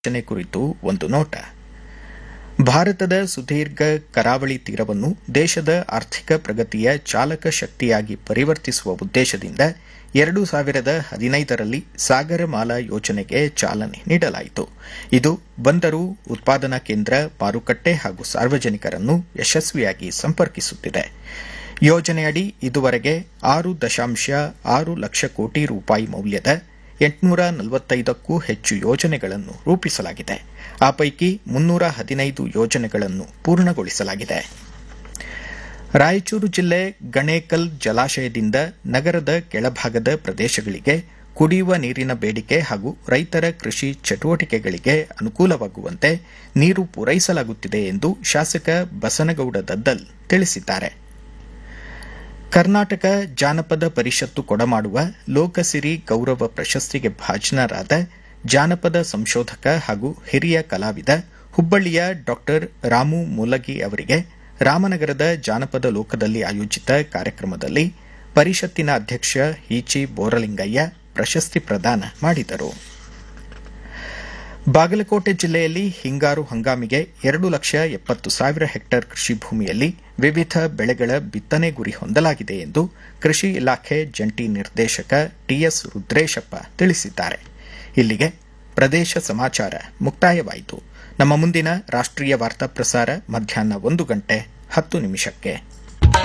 ಯೋಜನೆ ಕುರಿತು ಒಂದು ನೋಟ ಭಾರತದ ಸುದೀರ್ಘ ಕರಾವಳಿ ತೀರವನ್ನು ದೇಶದ ಆರ್ಥಿಕ ಪ್ರಗತಿಯ ಚಾಲಕ ಶಕ್ತಿಯಾಗಿ ಪರಿವರ್ತಿಸುವ ಉದ್ದೇಶದಿಂದ ಎರಡು ಸಾವಿರದ ಹದಿನೈದರಲ್ಲಿ ಸಾಗರಮಾಲಾ ಯೋಜನೆಗೆ ಚಾಲನೆ ನೀಡಲಾಯಿತು ಇದು ಬಂದರು ಉತ್ಪಾದನಾ ಕೇಂದ್ರ ಮಾರುಕಟ್ಟೆ ಹಾಗೂ ಸಾರ್ವಜನಿಕರನ್ನು ಯಶಸ್ವಿಯಾಗಿ ಸಂಪರ್ಕಿಸುತ್ತಿದೆ ಯೋಜನೆಯಡಿ ಇದುವರೆಗೆ ಆರು ದಶಾಂಶ ಆರು ಲಕ್ಷ ಕೋಟಿ ರೂಪಾಯಿ ಮೌಲ್ಯದ ಎಂಟುನೂರ ನಲವತ್ತೈದಕ್ಕೂ ಹೆಚ್ಚು ಯೋಜನೆಗಳನ್ನು ರೂಪಿಸಲಾಗಿದೆ ಆ ಪೈಕಿ ಮುನ್ನೂರ ಹದಿನೈದು ಯೋಜನೆಗಳನ್ನು ಪೂರ್ಣಗೊಳಿಸಲಾಗಿದೆ ರಾಯಚೂರು ಜಿಲ್ಲೆ ಗಣೇಕಲ್ ಜಲಾಶಯದಿಂದ ನಗರದ ಕೆಳಭಾಗದ ಪ್ರದೇಶಗಳಿಗೆ ಕುಡಿಯುವ ನೀರಿನ ಬೇಡಿಕೆ ಹಾಗೂ ರೈತರ ಕೃಷಿ ಚಟುವಟಿಕೆಗಳಿಗೆ ಅನುಕೂಲವಾಗುವಂತೆ ನೀರು ಪೂರೈಸಲಾಗುತ್ತಿದೆ ಎಂದು ಶಾಸಕ ಬಸನಗೌಡ ದದ್ದಲ್ ತಿಳಿಸಿದ್ದಾರೆ ಕರ್ನಾಟಕ ಜಾನಪದ ಪರಿಷತ್ತು ಕೊಡಮಾಡುವ ಲೋಕಸಿರಿ ಗೌರವ ಪ್ರಶಸ್ತಿಗೆ ಭಾಜನರಾದ ಜಾನಪದ ಸಂಶೋಧಕ ಹಾಗೂ ಹಿರಿಯ ಕಲಾವಿದ ಹುಬ್ಬಳ್ಳಿಯ ಡಾ ರಾಮು ಮೂಲಗಿ ಅವರಿಗೆ ರಾಮನಗರದ ಜಾನಪದ ಲೋಕದಲ್ಲಿ ಆಯೋಜಿತ ಕಾರ್ಯಕ್ರಮದಲ್ಲಿ ಪರಿಷತ್ತಿನ ಅಧ್ಯಕ್ಷ ಈಚಿ ಬೋರಲಿಂಗಯ್ಯ ಪ್ರಶಸ್ತಿ ಪ್ರದಾನ ಮಾಡಿದರು ಬಾಗಲಕೋಟೆ ಜಿಲ್ಲೆಯಲ್ಲಿ ಹಿಂಗಾರು ಹಂಗಾಮಿಗೆ ಎರಡು ಲಕ್ಷ ಎಪ್ಪತ್ತು ಸಾವಿರ ಹೆಕ್ಟೇರ್ ಕೃಷಿ ಭೂಮಿಯಲ್ಲಿ ವಿವಿಧ ಬೆಳೆಗಳ ಬಿತ್ತನೆ ಗುರಿ ಹೊಂದಲಾಗಿದೆ ಎಂದು ಕೃಷಿ ಇಲಾಖೆ ಜಂಟಿ ನಿರ್ದೇಶಕ ಟಿಎಸ್ ರುದ್ರೇಶಪ್ಪ ತಿಳಿಸಿದ್ದಾರೆ ಇಲ್ಲಿಗೆ ಪ್ರದೇಶ ಸಮಾಚಾರ ಮುಕ್ತಾಯವಾಯಿತು ನಮ್ಮ ಮುಂದಿನ ರಾಷ್ಟ್ರೀಯ ವಾರ್ತಾ ಪ್ರಸಾರ ಮಧ್ಯಾಹ್ನ ಒಂದು ಗಂಟೆ ಹತ್ತು ನಿಮಿಷಕ್ಕೆ